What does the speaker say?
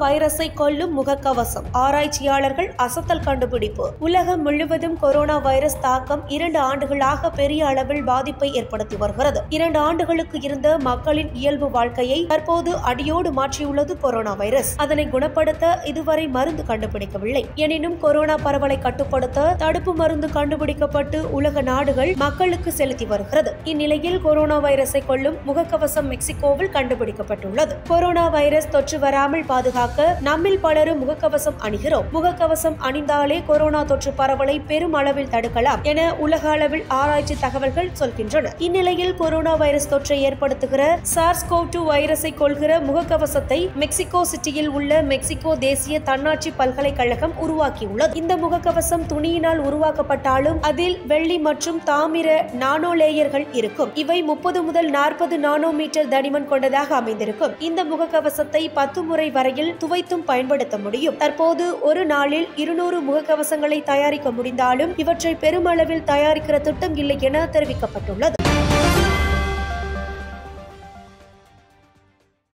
வைரஸை கொல்லும் முகக்கவசம் ஆராய்ச்சியாளர்கள் அசத்தல் கண்டுபிடிப்பு உலகம் முழுவதும் கொரோனா வைரஸ் தாக்கம் இரண்டு ஆண்டுகளாக பெரிய அளவில் பாதிப்பை ஏற்படுத்தி வருகிறது இரண்டு ஆண்டுகளுக்கு இருந்த மக்களின் இயல்பு வாழ்க்கையை தற்போது அடியோடு மாற்றியுள்ளது கொரோனா வைரஸ் அதனை குணப்படுத்த இதுவரை மருந்து கண்டுபிடிக்கவில்லை எனினும் கொரோனா பரவலை கட்டுப்படுத்த தடுப்பு மருந்து கண்டுபிடிக்கப்பட்டு உலக நாடுகள் மக்களுக்கு செலுத்தி வருகிறது இந்நிலையில் கொரோனா வைரஸை கொல்லும் முகக்கவசம் மெக்சிகோவில் கண்டுபிடிக்கப்பட்டுள்ளது கொரோனா வைரஸ் தொற்று வராமல் பாதுகாக்க நம்மில் பலரும் முகக்கவசம் அணிகிறோம் முகக்கவசம் அணிந்தாலே கொரோனா தொற்று பரவலை பெரும் அளவில் தடுக்கலாம் என உலக அளவில் ஆராய்ச்சி தகவல்கள் சொல்கின்றன இந்நிலையில் கொரோனா வைரஸ் தொற்றை ஏற்படுத்துகிற சார்ஸ் டூ வைரஸை கொள்கிற முகக்கவசத்தை மெக்சிகோ சிட்டியில் உள்ள மெக்சிகோ தேசிய தன்னாட்சி பல்கலைக்கழகம் உருவாக்கியுள்ளது இந்த முகக்கவசம் துணியினால் உருவாக்கப்பட்டாலும் அதில் வெள்ளி மற்றும் தாமிர நானோ லேயர்கள் இருக்கும் இவை முப்பது முதல் நாற்பது நானோ மீட்டர் தடிமன் கொண்டதாக அமைந்திருக்கும் இந்த முகக்கவசத்தை பத்து முறை வரையில் துவைத்தும் பயன்படுத்த முடியும் தற்போது ஒரு நாளில் இருநூறு முகக்கவசங்களை தயாரிக்க முடிந்தாலும் இவற்றை பெருமளவில் தயாரிக்கிற திட்டம் இல்லை என தெரிவிக்கப்பட்டுள்ளது